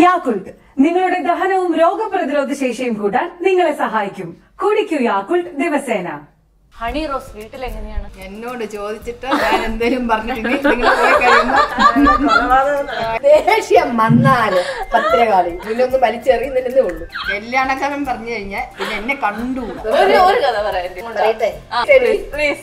യാക്കുൾട്ട് നിങ്ങളുടെ ദഹനവും രോഗപ്രതിരോധ ശേഷിയും കൂട്ടാൻ നിങ്ങളെ സഹായിക്കും കുടിക്കൂ യാക്കുൾട്ട് ദിവസേന ഹണി റോസ് വീട്ടിൽ എങ്ങനെയാണ് എന്നോട് ചോദിച്ചിട്ട് ഞാൻ എന്തേലും പറഞ്ഞിട്ടുണ്ടെങ്കിൽ നിങ്ങൾ പോയി കഴിയുമ്പോ ദേഷ്യം വന്നാല് പത്രകാളി ഇതിലൊന്ന് വലിച്ചെറിയുന്നില്ലെന്നേ ഉള്ളൂ കല്യാണക്കാരൻ പറഞ്ഞു കഴിഞ്ഞാൽ പിന്നെ എന്നെ കണ്ടു ഒരു ഒരു കഥ പറയാൻ പറയട്ടെ ശരി പ്ലീസ്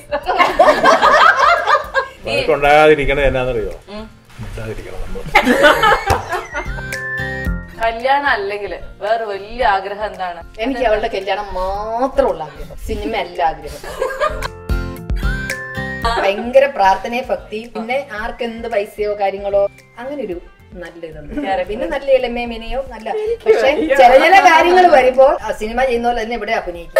ഉണ്ടാകാതിരിക്കണത് എന്നാന്നറിയോ മിണ്ടാതിരിക്കണം നമ്മൾ കല്യാണം അല്ലെങ്കിൽ വേറെ വലിയ ആഗ്രഹം എന്താണ് എനിക്ക് അവളുടെ കല്യാണം മാത്രമുള്ള ആഗ്രഹം സിനിമ അല്ല ആഗ്രഹം ഭയങ്കര പ്രാർത്ഥനയെ ഭക്തി പിന്നെ ആർക്കെന്ത് പൈസയോ കാര്യങ്ങളോ അങ്ങനെ ഒരു നല്ല ഇതുണ്ട് പിന്നെ നല്ല എളിമയോ മിനിയോ നല്ല പക്ഷെ ചില ചില കാര്യങ്ങൾ വരുമ്പോ ആ സിനിമ ചെയ്യുന്ന പോലെ തന്നെ ഇവിടെ അഭിനയിക്കും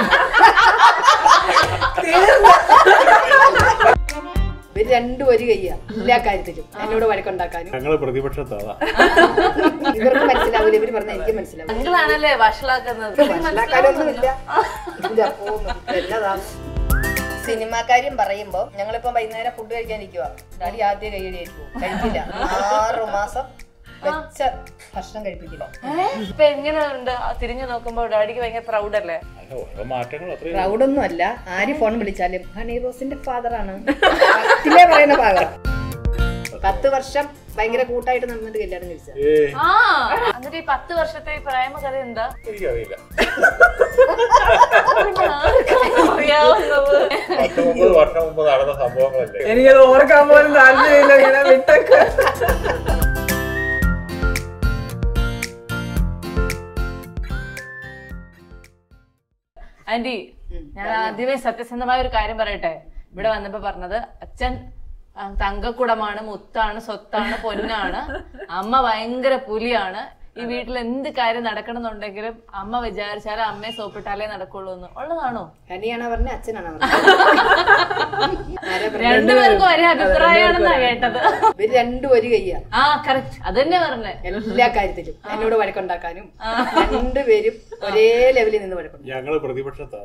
ഇവര് രണ്ടും ഒരു കയ്യാ എല്ലാ കാര്യത്തിലും എന്നോട് വഴക്കുണ്ടാക്കാനും ഞങ്ങള് പ്രതിപക്ഷത്താ ഇവർക്ക് മനസ്സിലാവില്ല ഇവര് പറഞ്ഞ എനിക്ക് മനസ്സിലാവില്ല നിങ്ങളാണല്ലേ വഷളാക്കുന്നത് മനസ്സിലാക്കാനൊന്നുമില്ല ഇല്ല, പോകുന്നു. എന്നതാണ് സിനിമാക്കാര്യം പറയുമ്പോ ഞങ്ങളിപ്പോ വൈകുന്നേരം ഫുഡ് കഴിക്കാൻ ഇരിക്കുക ഡാഡി ആദ്യം കൈയടിയായിരിക്കും കഴിക്കില്ല ആറു മാസം വെച്ച ഭക്ഷണം കഴിപ്പിക്കില്ല ഇപ്പൊ എങ്ങനെയുണ്ട് ആ തിരിഞ്ഞു നോക്കുമ്പോ ഡാഡിക്ക് ഭയങ്കര പ്രൗഡ് അല്ലേ അല്ല ഓരോ മാറ്റങ്ങൾ അത്രയും പ്രൗഡൊന്നും അല്ല ആര് ഫോൺ വിളിച്ചാലും ഹണി റോസിന്റെ ഫാദറാണ് ഫസ്റ്റിലേ പറയുന്ന ഭാഗം പത്ത് വർഷം ഭയങ്കര കൂട്ടായിട്ട് നടന്നിട്ട് കല്യാണം കഴിച്ച ഏ ആ എന്നിട്ട് ഈ പത്ത് വർഷത്തെ ഈ പ്രേമ കഥ എന്താ എനിക്കറിയില്ല അറിയാവുന്നത് പത്ത് മുപ്പത് വർഷം മുമ്പ് നടന്ന സംഭവങ്ങളല്ലേ എനിക്കത് ഓർക്കാൻ പോലും താല്പര്യമില്ല ഇങ്ങനെ വിട്ടൊക്കെ ആന്റി ഞാൻ ആദ്യമേ സത്യസന്ധമായ ഒരു കാര്യം പറയട്ടെ ഇവിടെ വന്നപ്പോ പറഞ്ഞത് അച്ഛൻ ആ, തങ്കക്കുടമാണ് മുത്താണ് സ്വത്താണ് പൊന്നാണ് അമ്മ ഭയങ്കര പുലിയാണ് ഈ വീട്ടിൽ എന്ത് കാര്യം നടക്കണമെന്നുണ്ടെങ്കിലും അമ്മ വിചാരിച്ചാലും അമ്മയെ സോപ്പിട്ടാലേ നടക്കുള്ളൂ എന്ന് ഉള്ളതാണോ ഹനിയാണോ പറഞ്ഞ അച്ഛനാണോ പറഞ്ഞത് ആരാ പറഞ്ഞത്? രണ്ടുപേർക്കും ഒരേ അഭിപ്രായമാണെന്നാ കേട്ടത് ഇവര് രണ്ടും ഒരു കയ്യാ ആ കറക്റ്റ് അത് തന്നെ പറഞ്ഞേ എല്ലാ കാര്യത്തിലും എന്നോട് വഴക്കുണ്ടാക്കാനും രണ്ടുപേരും ഒരേ ലെവലിൽ നിന്ന് വഴക്കുണ്ടാക്കും ഞങ്ങള് പ്രതിപക്ഷത്താ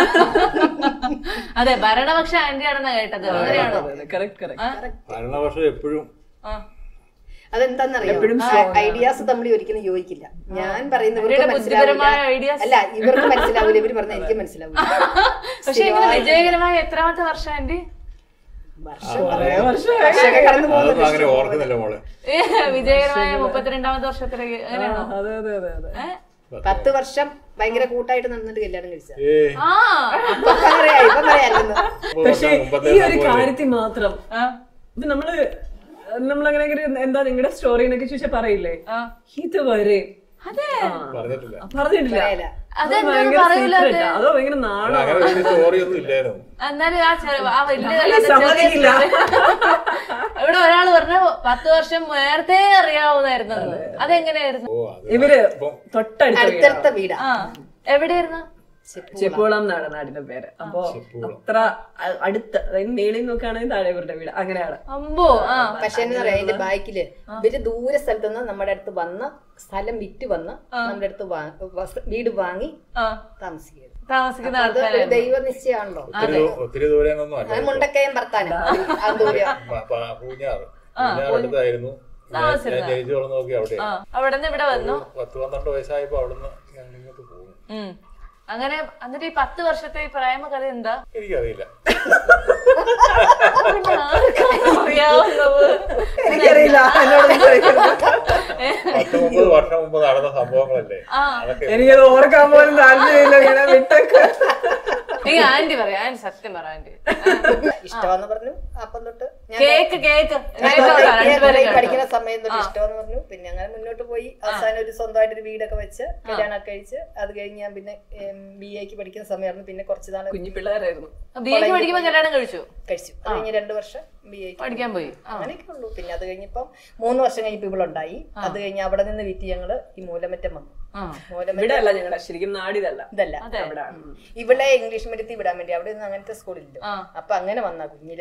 അതെ ഭരണപക്ഷ ആന്റിയാണെന്നാ കേട്ടത് അങ്ങനെയാണോ കറക്റ്റ് കറക്റ്റ് ഭരണവർഷം എപ്പോഴും ആ. അതെന്താന്നറിയോ ഐഡിയാസ് തമ്മിൽ ഒരിക്കലും യോജിക്കില്ല ഞാൻ പറയുന്ന ഇവർക്ക് ഇവരുടെ ബുദ്ധിപരമായ മനസ്സിലാവില്ല ideas. അല്ല ഇവർക്ക് മനസ്സിലാവില്ല ഇവര് പറഞ്ഞ എനിക്ക് മനസ്സിലാവില്ല പക്ഷെ ഇങ്ങനെ വിജയകരമായ എത്രാമത്തെ വർഷം ആന്റി വർഷം കുറേ വർഷമായി വർഷമൊക്കെ കടന്നു പോകുന്നത് അതൊന്നും അങ്ങനെ ഓർക്കുന്നില്ല മോളെ ഏ, വിജയകരമായ മുപ്പത്തിരണ്ടാമത്തെ വർഷത്തിലേക്ക് അങ്ങനെയാണോ അതെ അതെ അതെ അതെ ഏ? പത്ത് വർഷം ഭയങ്കര കൂട്ടായിട്ട് നടന്നിട്ട് കല്യാണം കഴിച്ച ഏ ആ ഇപ്പൊ പറയാ ഇപ്പൊ പറയാല്ലെന്ന് മുപ്പത് പക്ഷെ വർഷം മുമ്പത്തെ ഈ ഒരു സംഭവമല്ലേ? കാര്യത്തിൽ മാത്രം ആ, ഇത് നമ്മള് നമ്മളങ്ങനെ ഒരു എന്താ നിങ്ങളുടെ സ്റ്റോറി എന്നൊക്കെ ചോദിച്ചാൽ പറയില്ലേ ആ. ഇതുവരെ അതെ ആ, പറഞ്ഞിട്ടില്ല പറഞ്ഞിട്ടില്ല പറയല അത് അതെന്താ ഭയങ്കര പറയൂല secret ആ. അതോ ഭയങ്കര അല്ല, നാണോ അങ്ങനെ വലിയ സ്റ്റോറി ഒന്നും ഇല്ലായിരുന്നു എന്നാലും ആ ചെറു ആ വലിയ ആരും കല്യാണം സമ്മതിക്കില്ല. ചെറിയ ഇവിടെ ഒരാള് പറഞ്ഞു പത്ത് വർഷം നേരത്തെ അറിയാവുന്നായിരുന്നു അതെങ്ങനെയായിരുന്നു ഓ അത് ഇവര് ഇപ്പം തൊട്ടടുത്ത വീടാ. അടുത്തടുത്ത വീടാ ആ എവിടെയായിരുന്നു ചെപ്പോളം എന്നാണ് നാടിന്റെ പേര് അപ്പൊ അത്ര അ- അടുത്ത അതായത് മേളിൽ നോക്കുകയാണെങ്കിൽ താഴെ ഇവരുടെ വീട് അങ്ങനെയാണ് അമ്പോ ആ പക്ഷെ എന്താ പറയാ അതിന്റെ ബാക്കില് ഇവര് ദൂരെ സ്ഥലത്ത് നിന്ന് നമ്മുടെ അടുത്ത് വന്ന് സ്ഥലം വിറ്റ് വന്ന് നമ്മുടെ അടുത്ത് വാ- വസ്- വീട് വാങ്ങി ആ താമസിക്കുന്നത് താമസിക്കുന്ന അത് ഒരു ആൾക്കാരായിരുന്നു ദൈവ നിശ്ചയമാണല്ലോ ഒത്തിരി ദൂ- ഒത്തിരി ദൂരെയൊന്നും അത് അല്ല മുണ്ടക്കയം ഭർത്താനം ആ ദൂരം പ- പ- പൂഞ്ഞാറ് പൂഞ്ഞാറ് അടുത്തായിരുന്നു ഞാൻ ഞാൻ ജനിച്ചു വളർന്നു നോക്കി അവിടെ ആ അവിടെ നിന്ന് ഇവിടെ വന്നു പത്ത് പന്ത്രണ്ട് വയസ്സായപ്പോ അവിടുന്ന് ഞാൻ ഇങ്ങോട്ട് പോകും ഉം. അങ്ങനെ എന്നിട്ട് ഈ പത്ത് വർഷത്തെ ഈ പ്രേമ കഥ എന്താ എനിക്കറിയില്ല അറിയാവുന്നത് എനിക്കറിയില്ല എന്നോടൊന്നും ചോദിക്കരുത്. പത്ത് മുപ്പത് വർഷം മുമ്പ് നടന്ന സംഭവങ്ങളല്ലേ ആ അതൊക്കെ എനിക്കത് ഓർക്കാൻ പോലും താല്പര്യമില്ല ഇങ്ങനെ വിട്ടൊക്കെ ഈ ആന്റി പറയാ ആന്റി സത്യം പറ ആന്റി ഇഷ്ടമെന്ന് പറഞ്ഞു അപ്പം തൊട്ട് ഞാൻ കേക്ക് കേക്ക് ഞാൻ കേക്ക് ഞാൻ രണ്ടുപേരും ഈ കേട്ടോ. പഠിക്കുന്ന സമയം തൊട്ട് ഇഷ്ടമെന്ന് പറഞ്ഞു പിന്നെ അങ്ങനെ മുന്നോട്ട് പോയി അവസാനം ഒരു സ്വന്തമായിട്ട് ഒരു വീടൊക്കെ വെച്ച് കല്യാണമൊക്കെ കഴിച്ച് അത് കഴിഞ്ഞ് ഞാൻ പിന്നെ ബി എക്ക് പഠിക്കുന്ന സമയമായിരുന്നു പിന്നെ കുറച്ച് നാൾ കുഞ്ഞു പിള്ളേരായിരുന്നു ബി എക്ക് പഠിക്കുമ്പോ കല്യാണം കഴിച്ചു കഴിച്ചു അത് കഴിഞ്ഞ് രണ്ട് വർഷം ബി എക്ക് പഠിക്കാൻ പോയി ആ. അങ്ങനെയൊക്കെ ഉള്ളൂ പിന്നെ അത് കഴിഞ്ഞപ്പം മൂന്ന് വർഷം കഴിഞ്ഞപ്പോൾ ഇവളുണ്ടായി അത് കഴിഞ്ഞ് അവിടെ നിന്ന് വിറ്റ് ഞങ്ങള് ഈ മൂലമറ്റം വന്നു ആ. മൂലമറ്റം ഇവിടെ അല്ല ഞങ്ങളുടെ ശരിക്കും നാടിതല്ല ഇതല്ല അതെ അവിടെ ഇവളെ ഇംഗ്ലീഷ് മീഡിയത്തിൽ വിടാൻ വേണ്ടി അവിടെ ഒന്നും അങ്ങനത്തെ സ്കൂളില്ല ആ. അപ്പൊ അങ്ങനെ വന്നാ കുഞ്ഞിലെ തൊട്ട്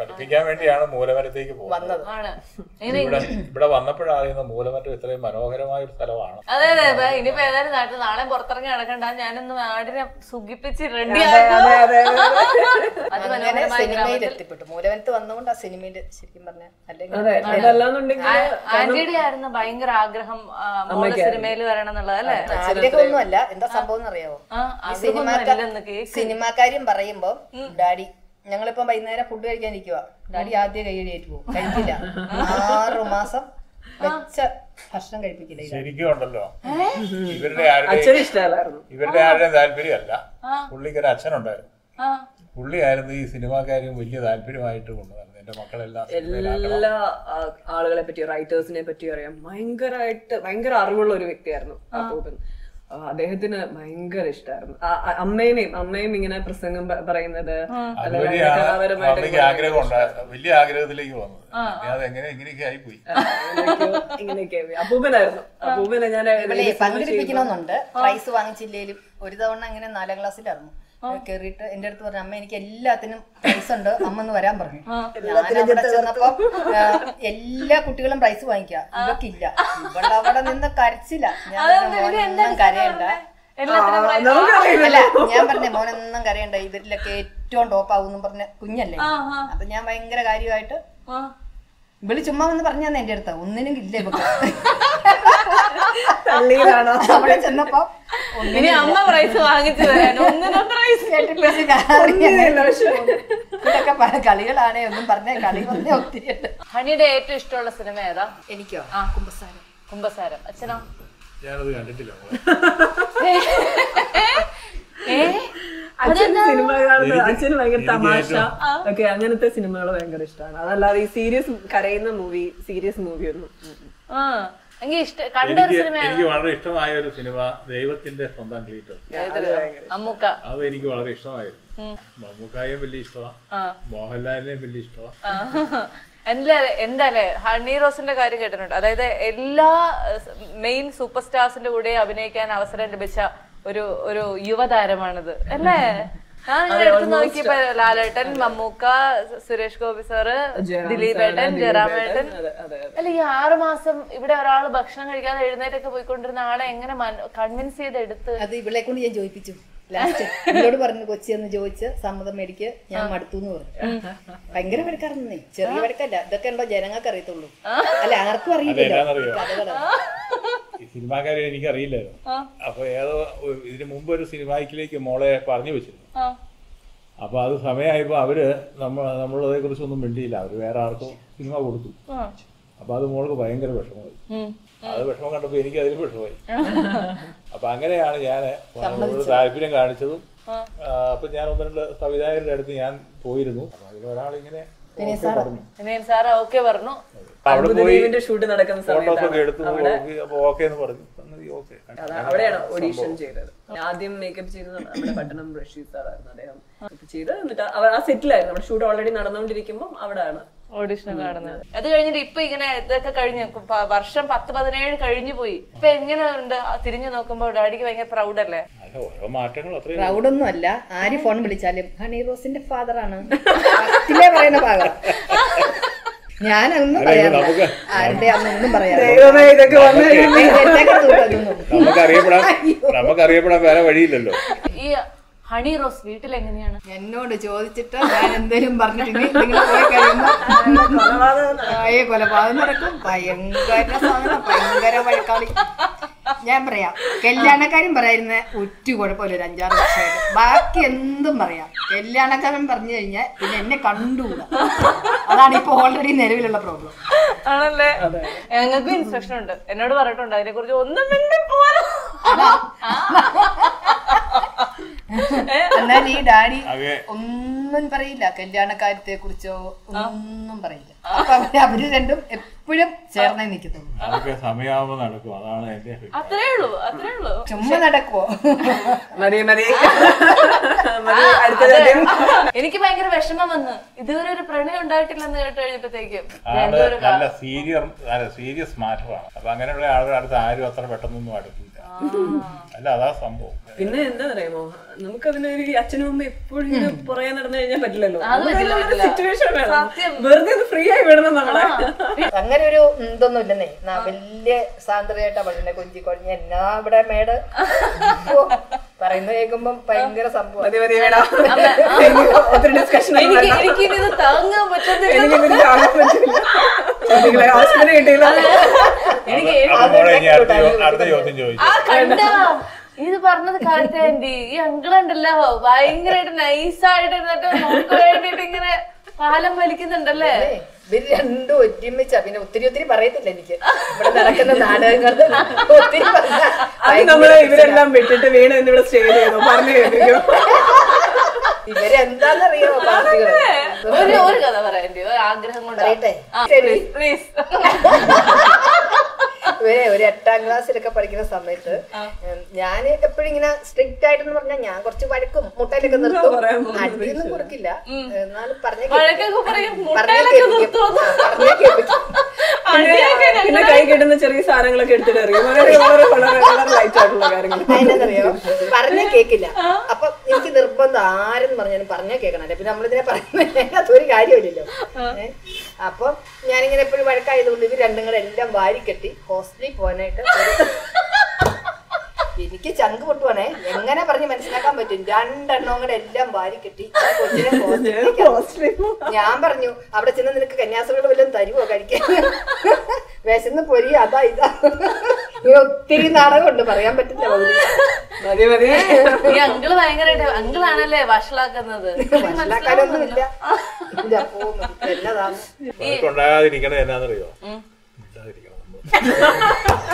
പഠിപ്പിക്കാൻ വേണ്ടിയാണ് മൂലമരത്തേക്ക് പോകുന്നത് വന്നത് ആണ് ഇനി ഇവിടെ ഇവിടെ വന്നപ്പോഴറിയുന്ന മൂലമറ്റം ഇത്രയും മനോഹരമായ ഒരു സ്ഥലമാണ് അതെ അതെ അതെ ഇനിയിപ്പോ ഏതായാലും നാട്ടിൽ നാളെ പുറത്തിറങ്ങി നടക്കണ്ട ഞാനൊന്ന് നാടിനെ സുഖിപ്പിച്ച് റെഡി അതെ അതെ അതെ അത് അങ്ങനെ മനോഹരമായ സിനിമയിൽ എത്തിപ്പെട്ടു മൂലവനത്ത് വന്നുകൊണ്ട് ആ സിനിമയിൽ ശരിക്കും പറഞ്ഞ അല്ലെങ്കിൽ അതെ അതല്ലാന്നുണ്ടെങ്കിൽ ആന്റിയുടെ ആയിരുന്നു ഭയങ്കര ആഗ്രഹം ആ, മോള് സിനിമയിൽ വരണം എന്നുള്ളത് അല്ലേ ആഗ്രഹമൊന്നും അല്ല എന്താ സംഭവം എന്നറിയാവോ ആ ഈ ആഗ്രഹമൊന്നും സിനിമാക്കാ- അല്ലെന്ന് കേക്ക് സിനിമാക്കാര്യം പറയുമ്പോ ഡാഡി ഞങ്ങളിപ്പം വൈകുന്നേരം ഫുഡ് കഴിക്കാൻ ഇരിക്കുക ഡാഡി ആദ്യം കൈയടിയേറ്റ് പോകും കഴിക്കില്ല ആറു മാസം വെച്ച ഭക്ഷണം കഴിപ്പിക്കില്ല ഈ ഡാഡി. ശരിക്കും ഉണ്ടല്ലോ ഇവരുടെ ആരുടെയും അച്ഛന് ഇഷ്ടമല്ലായിരുന്നു ഇവരുടെ ആരുടെയും താല്പര്യമല്ല പുള്ളിക്കൊരു അച്ഛനുണ്ടായിരുന്നു ആ പുള്ളിയായിരുന്നു ഈ സിനിമാക്കാര്യം വലിയ താല്പര്യമായിട്ട് കൊണ്ടുവരുന്നത് എന്റെ മക്കളെല്ലാം സിനിമയിലാക്കണം എല്ലാ ആ, ആളുകളെ പറ്റി റൈറ്റേഴ്സിനെ പറ്റി അറിയാം ഭയങ്കരമായിട്ട് ഭയങ്കര അറിവുള്ള ഒരു വ്യക്തിയായിരുന്നു അപ്പൂപ്പൻ ആ, അദ്ദേഹത്തിന് ഭയങ്കര ഇഷ്ടമായിരുന്നു അമ്മേനെയും അമ്മയും ഇങ്ങനെ പ്രസംഗം പ- പറയുന്നത് അല്ലെങ്കിൽ അങ്ങനെ അതുവഴിയാണ് കലാപരമായിട്ട് മമ്മിക്ക് ആഗ്രഹം ഉണ്ടായത് വലിയ ആഗ്രഹത്തിലേക്ക് വന്നത് പിന്നെ അത് എങ്ങനെ എങ്ങനെയൊക്കെ ആയിപ്പോയി ഇങ്ങനെയൊക്കെയോ ഇങ്ങനെയൊക്കെ അപ്പൂപ്പനായിരുന്നു അപ്പൂപ്പനെ ഞാൻ ഇവളെ പങ്കെടുപ്പിക്കണമെന്നുണ്ട് പ്രൈസ് വാങ്ങിച്ചില്ലേലും ഒരു തവണ അങ്ങനെ നാലാം ക്ലാസ്സിലായിരുന്നു കേറിയിട്ട് എന്റെ അടുത്ത് പറഞ്ഞു അമ്മ എനിക്ക് എല്ലാത്തിനും പ്രൈസ് ഉണ്ട് അമ്മ ഒന്ന് വരാൻ പറഞ്ഞു ഞാൻ അവിടെ ചെന്നപ്പോ ആ, എല്ലാ കുട്ടികളും പ്രൈസ് വാങ്ങിക്കുക ഇവക്കില്ല ഇവള് അവിടെ നിന്ന് കരച്ചില്ല ഞാൻ പറഞ്ഞു, മോനൊന്നും കരയണ്ട അല്ല ഞാൻ പറഞ്ഞ മോനൊന്നും കരയണ്ട ഇവരിലൊക്കെ ഏറ്റവും ടോപ്പ് ആവും പറഞ്ഞ കുഞ്ഞല്ലേ അപ്പൊ ഞാൻ ഭയങ്കര കാര്യമായിട്ട് ആ. ഇവള് ചുമ്മാ വന്ന് പറഞ്ഞു തന്നെ എന്റെ അടുത്ത് ഒന്നിനും ഇല്ല ഇവക്ക് തള്ളിയതാണോ അവിടെ ചെന്നപ്പോ ഇനി അമ്മ പ്രൈസ് വാങ്ങിച്ചു തരാൻ ഒന്നിനും പ്രൈസ് ഇതൊക്കെ പല കളികളാണേ ഒന്നും പറഞ്ഞ കളി പറഞ്ഞ ഒത്തിരി ഉണ്ട് ഹണിയുടെ ഏറ്റവും ഇഷ്ടമുള്ള സിനിമ ഏതാ എനിക്കോ ആ കുമ്പസാരം കുംഭസാരം അച്ഛനോ ഞാനത് കണ്ടിട്ടില്ല മോളെ. ഏ അച്ഛൻ സിനിമ കാണുന്നത് അച്ഛന് ഭയങ്കര തമാശ ഒക്കെ അങ്ങനത്തെ സിനിമകൾ ഭയങ്കര ഇഷ്ടമാണ് അതല്ലാതെ ഈ സീരിയസ് കരയുന്ന മൂവി സീരിയസ് മൂവി ഒന്നും ഉം. ആ എങ്കിൽ ഇഷ്ട കണ്ടൊരു എനിക്ക് സിനിമ എനിക്ക് വളരെ ഇഷ്ടമായ ഒരു സിനിമ ദൈവത്തിന്റെ സ്വന്തം ക്ലീറ്റർ അമ്മുക്ക അത് എനിക്ക് വളരെ ഇഷ്ടമായിരുന്നു മമ്മൂക്കായും വലിയ ഇഷ്ടമാണ് ആ. മോഹൻലാലിനെയും വലിയ ഇഷ്ടമാണ് എന്താ എന്താല്ലേ ഹണി റോസിന്റെ കാര്യം കേട്ടിട്ടുണ്ട് അതായത് എല്ലാ മെയിൻ സൂപ്പർ സ്റ്റാർസിന്റെ കൂടെ അഭിനയിക്കാൻ അവസരം ലഭിച്ച ഒരു ഒരു യുവതാരമാണിത് അല്ലേ ഞാൻ ഇങ്ങനെ എടുത്ത് നോക്കിയപ്പോ ലാലേട്ടൻ മമ്മൂക്ക സുരേഷ് ഗോപി സാറ് ജയറാം ദിലീപേട്ടൻ സാറ്, ജയറാമേട്ടൻ അതെ അതെ അല്ല ഈ ആറ് മാസം ഇവിടെ ഒരാൾ ഭക്ഷണം കഴിക്കാതെ എഴുന്നേറ്റൊക്കെ പോയിക്കൊണ്ടിരുന്ന ആളെ എങ്ങനെ കൺവിൻസ് ചെയ്ത് എടുത്ത് അത് ഇവളെ കൊണ്ട് ഞാൻ ചോദിപ്പിച്ചു ലാസ്റ്റ് എന്നോട് പറഞ്ഞു കൊച്ചി എന്ന് ചോദിച്ച് സമ്മതം മേടിക്ക് ഞാൻ മടുത്തു എന്ന് പറഞ്ഞു ഭയങ്കര വഴക്കാറുന്നേ ചെറിയ വഴക്കല്ല ഇതൊക്കെ ഉണ്ടോ ജനങ്ങൾക്ക് അറിയത്തുള്ളൂ അല്ല ആർക്കും അറിയില്ലല്ലോ അതെന്നാന്നറിയോ? കഥകള് ഈ സിനിമാക്കാരെ എനിക്ക് അറിയില്ലായിരുന്നു അപ്പൊ ഏതോ ഒരു- ഇതിന് മുമ്പ് ഒരു സിനിമാക്കിലേക്ക് മോളെ പറഞ്ഞു വെച്ചിരുന്നു ആ. അപ്പൊ അത് സമയമായപ്പോ അവര് നമ്മ നമ്മളതേ കുറിച്ചൊന്നും മിണ്ടിയില്ല അവര് വേറെ ആർക്കും സിനിമ കൊടുത്തു ആ. അപ്പൊ അത് മോൾക്ക് ഭയങ്കര വിഷമമായി ഉം. അത് വിഷമം കണ്ടപ്പോ എനിക്ക് അതിൽ വിഷമമായി അപ്പൊ അങ്ങനെയാണ് ഞാൻ അവളോട് താല്പര്യം കാണിച്ചതും ആ, അപ്പൊ ഞാൻ ഒന്ന് രണ്ട് സംവിധായകരുടെ അടുത്ത് ഞാൻ പോയിരുന്നു അപ്പൊ അതിൽ ഒരാളിങ്ങനെ ഓക്കേ പറഞ്ഞു വിനയൻ സാറ് ഓക്കെ പറഞ്ഞു അപ്പൊ അവിടെ പോയി ദേവിന്റെ ഷൂട്ട് നടക്കുന്ന ഫോട്ടോസ് ഒക്കെ സമയത്താണ് എടുത്തു നോക്കി അപ്പൊ ഓക്കെ എന്ന് പറഞ്ഞു സംഗതി ഓക്കെ അതാ അവിടെയാണ് ഓഡീഷൻ ചെയ്തത് ആദ്യം മേക്കപ്പ് ചെയ്തത് നമ്മുടെ പട്ടണം റഷീദ് സാറായിരുന്നു അദ്ദേഹം makeup ചെയ്ത് എന്നിട്ട് അവ- ആ സെറ്റിലായിരുന്നു നമ്മുടെ ഷൂട്ട് ഓൾറെഡി നടന്നുകൊണ്ടിരിക്കുമ്പോൾ അവിടെയാണ് ഓഡിഷൻ കാണുന്നത് അത് കഴിഞ്ഞിട്ട് ഇപ്പൊ ഇങ്ങനെ ഇതൊക്കെ കഴിഞ്ഞ് പ- വർഷം പത്ത് പതിനേഴ് കഴിഞ്ഞു പോയി ഇപ്പൊ എങ്ങനെ ഉണ്ട് ആ തിരിഞ്ഞു നോക്കുമ്പോ ഡാഡിക്ക് ഭയങ്കര പ്രൗഡ് അല്ലേ അല്ല ഓരോ മാറ്റങ്ങൾ അത്രയും പ്രൗഡൊന്നും അല്ല ആര് ഫോൺ വിളിച്ചാലും ഹണി റോസിന്റെ ഫാദറാണ് ഫസ്റ്റിലേ പറയുന്ന ഭാഗം ഞാനൊന്നും പറയാം നമുക്ക് ആരുടെ അതൊന്നും പറയാം ദൈവമേ ഇതൊക്കെ വന്നു നമുക്ക് അറിയപ്പെടാൻ നമുക്ക് അറിയപ്പെടാൻ വേറെ വഴിയില്ലല്ലോ ഈ ഹണി റോസ് വീട്ടിൽ എങ്ങനെയാണ് എന്നോട് ചോദിച്ചിട്ട് ഞാൻ എന്തേലും പറഞ്ഞിട്ടുണ്ടെങ്കിൽ നിങ്ങൾ പോയി കഴിയുമ്പോ ഏ കൊലപാതകം നടക്കും ഭയങ്കര സാധനം ഭയങ്കര വഴക്കാളി ഞാൻ പറയാം കല്യാണക്കാരും പറയായിരുന്ന ഒറ്റ കുഴപ്പമില്ല ഒരു അഞ്ചാറ് വർഷമായിട്ട് ബാക്കി എന്തും പറയാം കല്യാണക്കാരൻ പറഞ്ഞു കഴിഞ്ഞാൽ പിന്നെ എന്നെ കണ്ടുകൂടാ അതാണ് ഇപ്പൊ ഓൾറെഡി നിലവിലുള്ള പ്രോബ്ലം ആണല്ലേ ഞങ്ങൾക്ക് ഇൻസ്ട്രക്ഷൻ ഉണ്ട് എന്നോട് പറഞ്ഞിട്ടുണ്ട് അതിനെ കുറിച്ച് ഒന്നും മിണ്ടി പോവാ എന്നാൽ ഈ ഡാഡി അതെ ഒന്നും പറയില്ല കല്യാണക്കാര്യത്തെ കുറിച്ചോ ഒന്നും പറയില്ല അപ്പൊ അവര് അവര് രണ്ടും എപ്പോഴും ചേർന്നേ നിൽക്കത്തുള്ളൂ അതൊക്കെ സമയമാകുമ്പോൾ നടക്കും അതാണ് എന്റെ അഭിപ്രായം. അത്രേ ഉള്ളൂ അത്രേ ഉള്ളൂ ചുമ്മാ നടക്കുവോ മതി മതി മതി അടുത്ത ചോദ്യം എനിക്ക് ഭയങ്കര വിഷമം വന്ന് ഇതുവരെ ഒരു പ്രണയം ഉണ്ടായിട്ടില്ലെന്ന് കേട്ട് കഴിഞ്ഞപ്പോഴത്തേക്കും ആള് നല്ല സീരിയർ നല്ല സീരിയസ് മാറ്ററാണ് അപ്പൊ അങ്ങനെയുള്ള ആളുകളുടെ അടുത്ത് ആരും അത്ര പെട്ടെന്നൊന്നും അടുക്കില്ല അല്ല അതാ സംഭവം പിന്നെ എന്താ അറിയാമോ നമുക്കതിന് ഒരു അച്ഛനും അമ്മ എപ്പോഴും ഇങ്ങനെ പുറകെ നടന്നു കഴിഞ്ഞാൽ പറ്റില്ലല്ലോ അത് പറ്റില്ല, പറ്റില്ല. സിറ്റുവേഷൻ വേണം വെറുതെ ഒന്ന് ഫ്രീ ആയി വിടണം നമ്മളെ അങ്ങനെ ഒരു ഇതൊന്നും ഇല്ലെന്നേ നാ വലിയ സാന്ദ്രയായിട്ടാ പറഞ്ഞെ കൊഞ്ചി കൊഴിഞ്ഞ എന്നാ ഇവിടെ മേട് ഓ, പറയുന്നത് കേൾക്കുമ്പം ഭയങ്കര സംഭവം മതി മതി വേടാ ഒത്തിരി ഡിസ്കഷൻ എനിക്ക് എനിക്കിനി ഇത് താങ്ങാൻ പറ്റുന്നില്ല എനിക്കിതിന് കാണാൻ പറ്റില്ല കുട്ടികളെ ആശുപത്രി കിട്ടിയില്ല എനിക്ക് അപ്പൊ മോളെ ഇനി അടുത്ത ചോ- അടുത്ത ചോദ്യം ചോദിച്ചു ആ കണ്ട ഇത് പറഞ്ഞത് കറക്റ്റ് ആന്റി ഈ അങ്കിൾ ഉണ്ടല്ലോ ഭയങ്കരമായിട്ട് നൈസായിട്ട് ഇരുന്നിട്ട് നമുക്ക് വേണ്ടിട്ട് ഇങ്ങനെ പാലം വലിക്കുന്നുണ്ടല്ലേ ഏയ്, ഇവര് രണ്ടും ഒരുമിച്ചാ പിന്നെ ഒത്തിരി ഒത്തിരി പറയത്തില്ല എനിക്ക് ഇവിടെ നടക്കുന്ന നാടകങ്ങൾ ഒത്തിരി പറഞ്ഞാ അത് നമ്മള് ഇവരെല്ലാം വിട്ടിട്ട് വീണ് എന്നിവിടെ സ്റ്റേ ചെയ്തു പറഞ്ഞു കേൾപ്പിക്കും ഇവരെന്താന്നറിയാമോ പാർട്ടികള് ഒരു ഒരു കഥ പറയാൻ ഒരു ആഗ്രഹം കൊണ്ട് പറയട്ടെ ആ, ശരി. please, please. ഇവരെ ഒരു എട്ടാം ക്ലാസ്സിലൊക്കെ പഠിക്കുന്ന സമയത്ത് ഞാൻ എപ്പോഴും ഇങ്ങനെ സ്ട്രിക്റ്റ് ആയിട്ടെന്ന് പറഞ്ഞാൽ ഞാൻ കുറച്ച് വഴക്കും മുട്ടയിലൊക്കെ നിർത്തും പറയാൻ പോകുന്നത് അടിയൊന്നും കൊടുക്കില്ല എന്നാലും പറഞ്ഞ വഴക്കൊക്കെ പറയും, മുട്ടയിലൊക്കെ നിർത്തുമെന്ന്. അടിയൊക്കെ ഞങ്ങൾ- പിന്നെ കൈ കിട്ടുന്ന ചെറിയ സാധനങ്ങളൊക്കെ എടുത്തിട്ട് എറിയും വളരെ വളരെ വളരെ വളരെ ലൈറ്റ് ആയിട്ടുള്ള കാര്യങ്ങൾ അതിനെന്തറിയോ പറഞ്ഞ കേക്കില്ല അപ്പൊ എനിക്ക് നിർബന്ധം ആരെന്ന് പറഞ്ഞാലും പറഞ്ഞാൽ കേൾക്കണല്ലേ പിന്നെ നമ്മളിതിനെ പറയുന്നത് അതൊരു കാര്യമില്ലല്ലോ ഏ? അപ്പൊ ഞാനിങ്ങനെ എപ്പോഴും വഴക്കായതുകൊണ്ട് ഇവർ രണ്ടും കൂടെ എല്ലാം വാരിക്കെട്ടി ഹോസ്റ്റലിൽ പോകാനായിട്ട് ഒരു- എനിക്ക് ചങ്ക് പൊട്ടുവാണേ എങ്ങനെ പറഞ്ഞ് മനസ്സിലാക്കാൻ പറ്റും രണ്ടെണ്ണവും കൂടെ എല്ലാം വാരിക്കെട്ടി ആ കൊച്ചിനെ ഹോസ്റ്റലിലേക്ക് ഞാൻ പറഞ്ഞു അവിടെ ചെന്ന് നിനക്ക് കന്യാസ്ത്രീകൾ വല്ലതും തരുമോ കഴിക്കാൻ വിശന്ന് പൊരി അതാ ഇതാ ഇങ്ങനെ ഒത്തിരി നാടകമുണ്ട് പറയാൻ പറ്റില്ല പകുതി. മതി മതി ഈ അങ്കിള് ഭയങ്കരമായിട്ട് അങ്കിളാണല്ലേ വഷളാക്കുന്നത് മനസ്സിലാക്കാനൊന്നുമില്ല ഇല്ല പോകുന്നു എന്നതാണ് ഉണ്ടാകാതിരിക്കണത് എന്നാന്നറിയോ ഇല്ലാതിരിക്കണം നമ്മള്.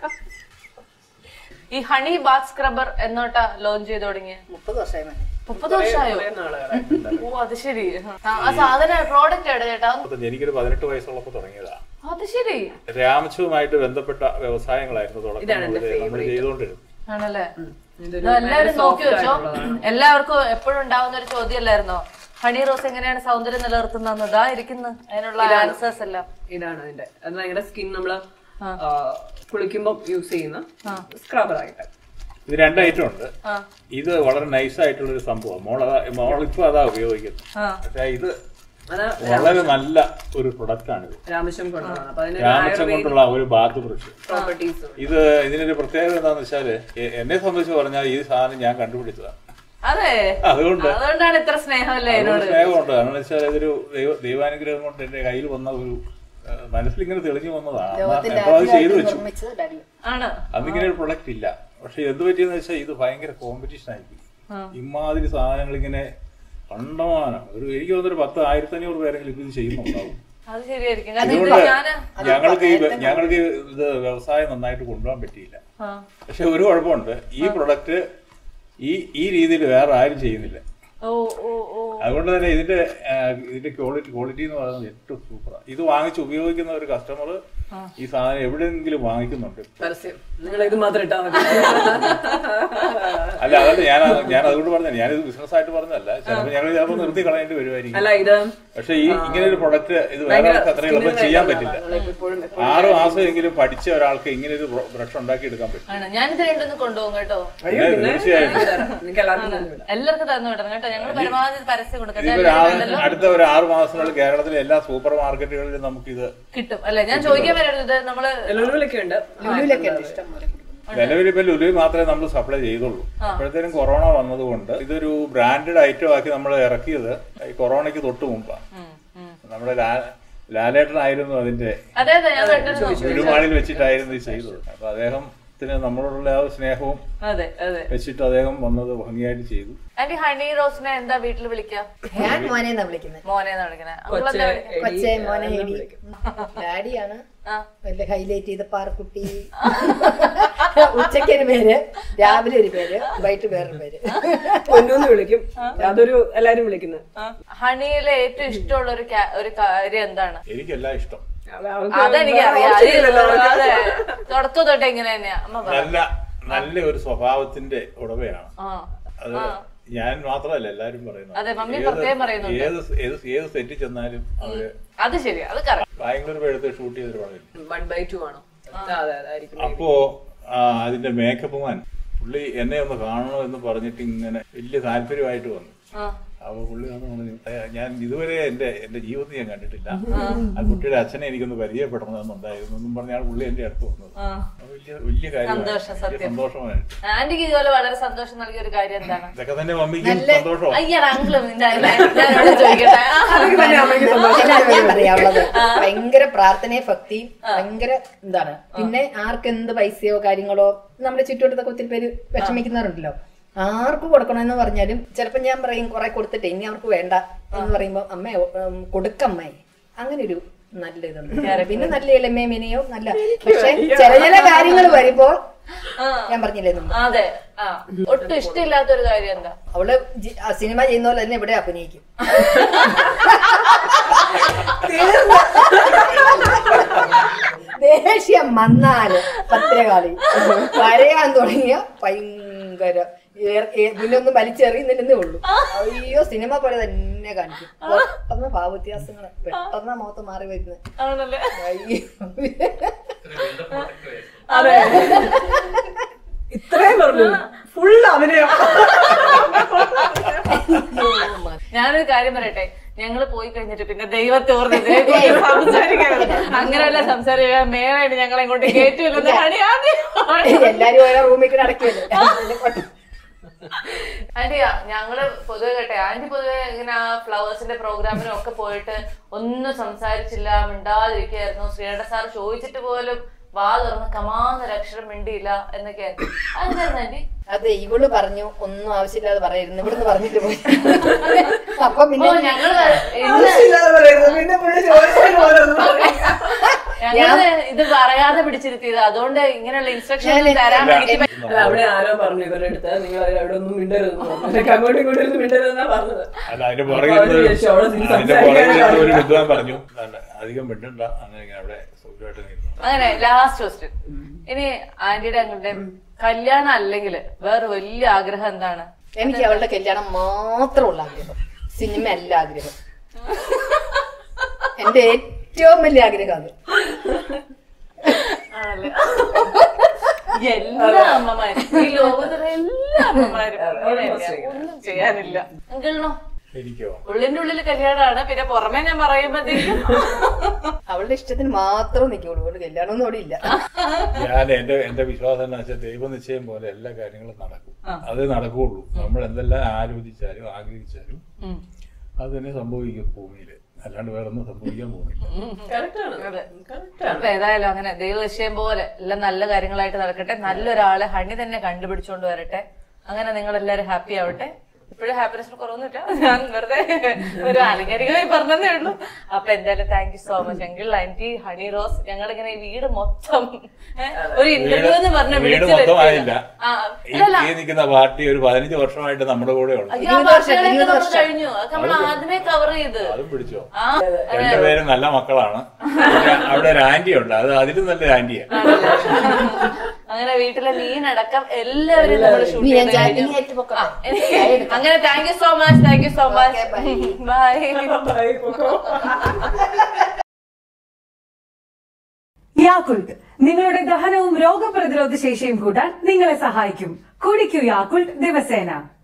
ഈ ഹണി ബാത്ത് സ്ക്രബർ എന്നോട്ടാ ലോഞ്ച് ചെയ്ത് തുടങ്ങിയ മുപ്പത് വർഷമായി മതി മുപ്പത് വർഷമായോ ഓ അത് ശരി ആ, ആ സാധന പ്രോഡക്റ്റ് എവിടെ ചേട്ടാ മുപ്പത്തഞ്ച്. എനിക്കൊരു പതിനെട്ട് വയസ്സുള്ളപ്പോൾ തുടങ്ങിയതാ അത് ശരി രാമച്ചുമായിട്ട് ബന്ധപ്പെട്ട വ്യവസായങ്ങളായിരുന്നു തുടക്കം മുതലേ നമ്മൾ ചെയ്തുകൊണ്ടിരുന്നത് ആണല്ലേ ഇത് എല്ലാവരും നോക്കി വെച്ചോ എല്ലാവർക്കും എപ്പോഴും ഉണ്ടാവുന്ന ഒരു ചോദ്യമല്ലായിരുന്നോ ഹണി റോസ് എങ്ങനെയാണ് സൗന്ദര്യം നിലനിർത്തുന്നത് ഇതാ ഇരിക്കുന്നു അതിനുള്ള ആൻസേഴ്സ് എല്ലാം ഇതാണ് അതിന്റെ അത് ഞങ്ങളുടെ സ്കിൻ നമ്മള് ആ, കുളിക്കുമ്പോ യൂസ് ചെയ്യുന്ന സ്ക്രബർ ആയിട്ട് ഇത് രണ്ട് ഐറ്റം ഉണ്ട് ആ. ഇത് വളരെ നൈസ് ആയിട്ടുള്ള ഒരു സംഭവം മോൾ അതാ മോൾ ഇപ്പൊ അതാ ഉപയോഗിക്കുന്നത് ആ. പക്ഷേ ഇത് അത് വളരെ നല്ല ഒരു പ്രൊഡക്റ്റ് ആണിത് രാമശം കൊണ്ടുള്ളതാണ് അപ്പൊ അതിന് രാമച്ചം കൊണ്ടുള്ള ഒരു ബാത്ത് ബ്രഷ് പ്രോപ്പർട്ടീസ് ഇത് ഇതിനൊരു പ്രത്യേകത എന്താണെന്ന് വെച്ചാല് എ- എന്നെ സംബന്ധിച്ച് പറഞ്ഞാൽ ഈ സാധനം ഞാൻ കണ്ടുപിടിച്ചതാണ് അതെ അതുകൊണ്ട് അതുകൊണ്ടാണ് ഇത്ര സ്നേഹമല്ലേ എന്നോട് സ്നേഹമുണ്ട് കാരണം വെച്ചാൽ ഇതൊരു ദൈവ ദൈവാനുഗ്രഹം കൊണ്ട് എന്റെ കയ്യിൽ വന്ന ഒരു ആ, മനസ്സിലിങ്ങനെ തെളിഞ്ഞു വന്നതാണ് ലോകത്തിന്റെ അപ്പൊ അത് ചെയ്തു ആദ്യമായിട്ട് വെച്ചു നിർമ്മിച്ചത് ഡാഡി ആണ് അന്നിങ്ങനെ ഒരു പ്രൊഡക്റ്റ് ഇല്ല പക്ഷെ എന്ത് പറ്റിയെന്ന് വെച്ചാൽ ഇത് ഭയങ്കര കോമ്പറ്റീഷൻ ആയിരിക്കും ഇമാതിരി സാധനങ്ങൾ ഇങ്ങനെ കണ്ടമാനം ഒരു എനിക്ക് തോന്നുന്നൊരു പത്ത് ആയിരത്തി അഞ്ഞൂറ് പേരെങ്കിലും ഇത് ചെയ്യുന്നുണ്ടാവും അത് ശരിയായിരിക്കും കാരണം ഇത് അതുകൊണ്ട് ഞാന് ഞങ്ങൾക്ക് ഈ ഞങ്ങൾക്ക് ഈ ഇത് വ്യവസായം നന്നായിട്ട് കൊണ്ടുപോകാൻ പറ്റിയില്ല ആ. പക്ഷെ ഒരു കുഴപ്പമുണ്ട് ഈ പ്രൊഡക്റ്റ് ഈ ഈ രീതിയിൽ വേറെ ആരും ചെയ്യുന്നില്ല ഓ ഓ ഓ അതുകൊണ്ട് തന്നെ ഇതിന്റെ ആ, ഇതിന്റെ ക്വാളിറ്റി ക്വാളിറ്റി എന്ന് പറയുന്നത് ഏറ്റവും സൂപ്പറാണ് ഇത് വാങ്ങിച്ച് ഉപയോഗിക്കുന്ന ഒരു കസ്റ്റമർ ഈ സാധനം എവിടെയെങ്കിലും വാങ്ങിക്കുന്നുണ്ട് പരസ്യം നിങ്ങൾ ഇത് മാത്രം ഇട്ടാ മതി അല്ല അതല്ല ഞാൻ ഞാൻ അതുകൊണ്ട് പറഞ്ഞത് ഞാനിത് ബിസിനസ് ആയിട്ട് പറഞ്ഞതല്ല ചിലപ്പോൾ ഞങ്ങൾ ചിലപ്പോൾ നിർത്തി കളയേണ്ടി വരുമായിരിക്കും അല്ല ഇത് പക്ഷെ ഈ ഇങ്ങനെ ഒരു പ്രൊഡക്റ്റ് ഇത് വേറെ ആൾക്ക് അത്ര എളുപ്പം ചെയ്യാൻ പറ്റില്ല എപ്പോഴും ആറ് മാസമെങ്കിലും പഠിച്ച ഒരാൾക്ക് ഇങ്ങനെ ഒരു ബ്രഷ് ഉണ്ടാക്കി എടുക്കാൻ പറ്റും ആണ് ഞാനിത് രണ്ടൊന്ന് കൊണ്ടുപോകും കേട്ടോ അയ്യോ പിന്നെ പിന്നെ തീർച്ചയായും നിങ്ങൾക്ക് എല്ലാവർക്കും തന്നുവിടാം എല്ലാവർക്കും തന്നു വിടണം കേട്ടോ ഞങ്ങൾ പരമാവധി പരസ്യം കൊടുക്കട്ടെ ഇതിപ്പോ രാ- അടുത്ത ഒരു ആറ് മാസത്തിനുള്ളിൽ കേരളത്തിലെ എല്ലാ സൂപ്പർ മാർക്കറ്റുകളിലും നമുക്കിത് കിട്ടും അല്ലെ ഞാൻ ചോദിക്കാൻ വരുന്നത് നമ്മള് ലുലുവിലൊക്കെ ഉണ്ട് ലുലുവിലൊക്കെ ഉണ്ട് ഇഷ്ടം പോലെ നിലവിൽ ഇപ്പൊ ലുലു മാത്രമേ നമ്മൾ സപ്ലൈ ചെയ്തുള്ളൂ അപ്പോഴത്തേനും കൊറോണ വന്നതുകൊണ്ട് ഇതൊരു ബ്രാൻഡഡ് ഐറ്റം ആക്കി നമ്മൾ ഇറക്കിയത് ഈ കൊറോണയ്ക്ക് തൊട്ട് മുമ്പാണ് നമ്മുടെ ലാ- ലാലേട്ടനായിരുന്നു അതിന്റെ അതെ അതെ ഞാൻ കണ്ടിരുന്നു ഒരുമാളിൽ വെച്ചിട്ടായിരുന്നു ഇത് ചെയ്തത് അപ്പൊ അദ്ദേഹത്തിന് നമ്മളോടുള്ള ആ ഒരു സ്നേഹവും അതെ അതെ വെച്ചിട്ട് അദ്ദേഹം വന്നത് ഭംഗിയായിട്ട് ചെയ്തു ആന്റി ഹണി റോസിനെ എന്താ വീട്ടിൽ വിളിക്കുക ഞാൻ മോനെ എന്നാ വിളിക്കുന്നത് മോനെന്നാ വിളിക്കണേ അങ്കിൾ എന്താ വിളിക്കുക കൊച്ചേ മോനെ എടി ഡാഡിയാണ് ആ. വലിയ ഹൈലൈറ്റ് ചെയ്ത പാർക്കുട്ടി ഉച്ചയ്ക്ക് ഒരു പേര് രാവിലെ ഒരു പേര് വൈകിട്ട് വേറൊരു പേര് പൊന്നൂന്ന് വിളിക്കും അതൊരു എല്ലാരും വിളിക്കുന്നത് ഹണിയിലെ ഏറ്റവും ഇഷ്ടമുള്ള ഒരു കാ- ഒരു കാര്യം എന്താണ് എനിക്കെല്ലാം ഇഷ്ടം അതെനിക്കറിയാം അതെ തുടക്കം തൊട്ട് ഇങ്ങനെ തന്നെയാ അമ്മ പറ നല്ല നല്ല ഒരു സ്വഭാവത്തിന്റെ ഉടമയാണ് ആ അത് ഞാൻ മാത്രമല്ല എല്ലാരും പറയുന്നത് അതെ, മമ്മി ഏത് പ്രത്യേകം പറയുന്നുണ്ട്. ഏത് ഏത് ഏത് സെറ്റിൽ ചെന്നാലും അവര് അത് ശരിയാ അത് കറക്റ്റ് ബാംഗ്ലൂർ എടുത്ത് ഷൂട്ട് ചെയ്തൊരു പടമില്ല വൺ ബൈ ടു ആണോ അതെ അതെ ആയിരിക്കും അപ്പോ ആ, അതിന്റെ മേക്കപ്പ് മാൻ പുള്ളി എന്നെ ഒന്ന് കാണണോ എന്ന് പറഞ്ഞിട്ട് ഇങ്ങനെ വലിയ താല്പര്യമായിട്ട് വന്നു അപ്പൊ പുള്ളി വന്ന് പറഞ്ഞു "ഏ, ഞാൻ ഇതുവരെ എന്റെ എന്റെ ജീവിതത്തിൽ ഞാൻ കണ്ടിട്ടില്ല ആ കുട്ടിയുടെ അച്ഛനെ എനിക്കൊന്ന് പരിചയപ്പെടണമെന്നുണ്ടായിരുന്നു എന്നും പറഞ്ഞാണ് പുള്ളി എന്റെ അടുത്ത് വന്നത് അത് വലിയ വലിയ കാര്യമാണ് സന്തോഷം, വലിയ സന്തോഷമായിട്ട് ആന്റിക്ക് ഇതുപോലെ വളരെ സന്തോഷം നൽകിയ ഒരു കാര്യം എന്താണ് ഇതൊക്കെ തന്നെ മമ്മിക്കും സന്തോഷമാണ് അയ്യടാ അങ്കിളും നിന്റെ ഞാനോട് ചോദിക്കട്ടെ അല്ല, ഞാൻ പറയാനുള്ളത് ഭയങ്കര പ്രാർത്ഥനയും ഭക്തിയും ഭയങ്കര എന്താണ് പിന്നെ ആർക്ക് എന്ത് പൈസയോ കാര്യങ്ങളോ നമ്മുടെ ചുറ്റുവട്ടത്തൊക്കെ ഒത്തിരി പേര് വിഷമിക്കുന്നവരുണ്ടല്ലോ ആർക്ക് കൊടുക്കണമെന്ന് പറഞ്ഞാലും ചിലപ്പോ ഞാൻ പറയും കുറെ കൊടുത്തിട്ട് ഇനി അവർക്ക് വേണ്ട എന്ന് പറയുമ്പോ അമ്മ കൊടുക്കമ്മേ അങ്ങനെ ഒരു നല്ല ഇതുണ്ട് പിന്നെ നല്ല ഇളമേ മിനിയോ നല്ല പക്ഷെ ചില ചില കാര്യങ്ങൾ വരുമ്പോൾ ഞാൻ പറഞ്ഞില്ലേ മുമ്പ് അതെ ആ ഒട്ടും ഇഷ്ടമില്ലാത്ത ഒരു കാര്യം എന്താ അവള് ജി- ആ സിനിമ ചെയ്യുന്ന പോലെ തന്നെ ഇവിടെ അഭിനയിക്കും ദേഷ്യം വന്നാല് പത്രകാളി കരയാൻ തുടങ്ങിയ ഭയങ്കര ഏർ- ഏ- പിന്നെ ഒന്ന് വലിച്ചെറിയുന്നില്ലെന്നേ ഉള്ളൂ അയ്യോ സിനിമ പോലെ തന്നെ കാണിക്കും പെട്ടെന്ന് ഭാവവ്യത്യാസങ്ങള് പെട്ടെന്ന് മുഖത്ത് മാറി വരുന്നത് ആണല്ലേ അയ്യോ അതെ ഇത്രയും പറഞ്ഞു ഫുൾ അഭിനയം ഞാനൊരു കാര്യം പറയട്ടെ ഞങ്ങള് പോയി കഴിഞ്ഞിട്ട് പിന്നെ ദൈവത്തെ ഓർത്ത് ഇതേക്കുറിച്ച് സംസാരിക്കരുത് അങ്ങനെയല്ല സംസാരിക്കാൻ മേലായിട്ട് ഞങ്ങളെ ഇങ്ങോട്ട് കയറ്റില്ലെന്ന് ഹണി ആദ്യം എല്ലാരും ഓരോ റൂമിൽ കൂടെ അടയ്ക്കുമല്ലോ ആന്റിയാ ഞങ്ങള് പൊതുവെ കേട്ടെ ആന്റി പൊതുവെ ഇങ്ങനെ ആ ഫ്ലവേഴ്സിന്റെ പ്രോഗ്രാമിനും ഒക്കെ പോയിട്ട് ഒന്നും സംസാരിച്ചില്ല മിണ്ടാതിരിക്കായിരുന്നു ശ്രീയുടെ സാർ ചോദിച്ചിട്ട് പോലും വാ തുറന്ന് കമാന്നൊരു അക്ഷരം മിണ്ടിയില്ല എന്നൊക്കെയായിരുന്നു അതെന്തായിരുന്നു ആന്റി അതെ ഇവള് പറഞ്ഞു ഒന്നും ആവശ്യമില്ലാതെ പറയായിരുന്നു ഇവിടുന്ന് പറഞ്ഞിട്ട് പോയി അപ്പൊ ഓ പിന്നെ ഞങ്ങള് ഇന്ന് ആവശ്യമില്ലാതെ പറയുന്നത് പിന്നെ പുള്ളി ചോദിച്ചത് പോലെ ഒന്നും പറയില്ല. ഞങ്ങള് ഇത് പറയാതെ പിടിച്ചിരുത്തിയത് അതുകൊണ്ട് ഇങ്ങനെയുള്ള ഇൻസ്ട്രക്ഷൻ തരാൻ വേണ്ടി അല്ല അവിടെ ആരോ പറഞ്ഞു ഇവരുടെ അടുത്ത് നിങ്ങൾ അവിടെ ഒന്നും മിണ്ടരുതെന്ന് പറഞ്ഞു എനിക്ക് അങ്ങോട്ടും ഇങ്ങോട്ടും ഇരുന്ന് മിണ്ടരുതെന്നാ പറഞ്ഞത് അല്ല അതിന്റെ അപ്പൊ പുറകിൽ അവര് വിചാരിച്ചു അവിടെ നിന്ന് അതിന്റെ പുറകിൽ സംസാരിക്കാനാണ് ഒരു വിദ്വാൻ പറഞ്ഞു "അല്ല, അധികം മിണ്ടണ്ട അങ്ങനെ ഇങ്ങനെ അവിടെ സുഖമായിട്ട് നിന്നു അങ്ങനെ ലാസ്റ്റ് ക്വസ്റ്റ്യൻ ഇനി ആന്റിയുടെ അങ്ങളുടെ കല്യാണം അല്ലെങ്കിൽ വേറെ വലിയ ആഗ്രഹം എന്താണ് എനിക്ക് അവളുടെ കല്യാണം മാത്രമുള്ള ആഗ്രഹം സിനിമ അല്ല ആഗ്രഹം എന്റെ ഏറ്റവും വലിയ ആഗ്രഹം അത് ആണല്ലേ എല്ലാ അമ്മമാരും ഈ ലോകത്തിലെ എല്ലാ അമ്മമാരും ഇങ്ങനെയല്ല. ഒന്നും ചെയ്യാനില്ല അങ്കിളിനോ എനിക്കോ ഉള്ളിന്റെ ഉള്ളിൽ കല്യാണമാണ് പിന്നെ പുറമെ ഞാൻ പറയുമ്പോഴത്തേക്കും അവളുടെ ഇഷ്ടത്തിന് മാത്രം നിൽക്കുള്ളൂ അവളുടെ കല്യാണമൊന്നും അവിടെ ഇല്ല ഞാൻ എന്റെ എന്റെ വിശ്വാസം എന്ന് വെച്ചാൽ ദൈവനിശ്ചയം പോലെ എല്ലാ കാര്യങ്ങളും നടക്കും അത് നടക്കുകയുള്ളൂ നമ്മൾ എന്തെല്ലാം ആലോചിച്ചാലും ആഗ്രഹിച്ചാലും അത് തന്നെ സംഭവിക്കും ഭൂമിയില് അല്ലാണ്ട് വേറെ ഒന്നും സംഭവിക്കാൻ പോകുന്നില്ല Correct ആണ്. അതെ. Correct അപ്പൊ ഏതായാലും അങ്ങനെ ദൈവവിഷയം പോലെ എല്ലാം നല്ല കാര്യങ്ങളായിട്ട് നടക്കട്ടെ നല്ലൊരാളെ ഹണി തന്നെ കണ്ടുപിടിച്ചോണ്ട് വരട്ടെ അങ്ങനെ നിങ്ങൾ എല്ലാവരും ഹാപ്പി ആവട്ടെ ഇപ്പോഴും ഹാപ്പിനെസ് കുറവൊന്നുമില്ല ഞാൻ വെറുതെ ഒരു ആലങ്കാരികമായി പറഞ്ഞതേ ഉള്ളൂ അപ്പൊ എന്തായാലും താങ്ക് യു സോ മച്ച് എങ്കിൽ ആന്റി ഹണി റോസ് ഞങ്ങൾ ഇങ്ങനെ ഈ വീട് മൊത്തം ഏ, ഒരു ഇന്റർവ്യൂ എന്ന് പറഞ്ഞ വീട് വിളിച്ചു മൊത്തമായില്ല ആ ഈ ഈ നിൽക്കുന്ന പാർട്ടി ഒരു പതിനഞ്ച് വർഷമായിട്ട് നമ്മുടെ കൂടെ ഉണ്ട് അയ്യോ, ആ ഭാഷകളൊക്കെ നമ്മൾ കഴിഞ്ഞു അതൊക്കെ നമ്മൾ ആദ്യമേ കവർ ചെയ്ത് അതും പിടിച്ചോ ആ രണ്ടുപേരും നല്ല മക്കളാണ് പിന്നെ അവിടെ ഒരു ആന്റി ഉണ്ട് അത് അതിലും നല്ലൊരു ആന്റിയാ അങ്ങനെ വീട്ടിലെ മീനടക്കം എല്ലാവരും നമ്മൾ ഷൂട്ട് ഇനി ഞാൻ ചെയ്ത് ചായ- കഴിഞ്ഞു. ഇനി ഏറ്റു പൊക്കട്ടെ. ആ, എനിക്ക് അങ്ങനെ thank you so much thank you so much bye Bye, Coco. Yakult നിങ്ങളുടെ ദഹനവും രോഗപ്രതിരോധ ശേഷിയും കൂട്ടാൻ നിങ്ങളെ സഹായിക്കും കുടിക്കൂ യാക്കുൾട്ട് ദിവസേന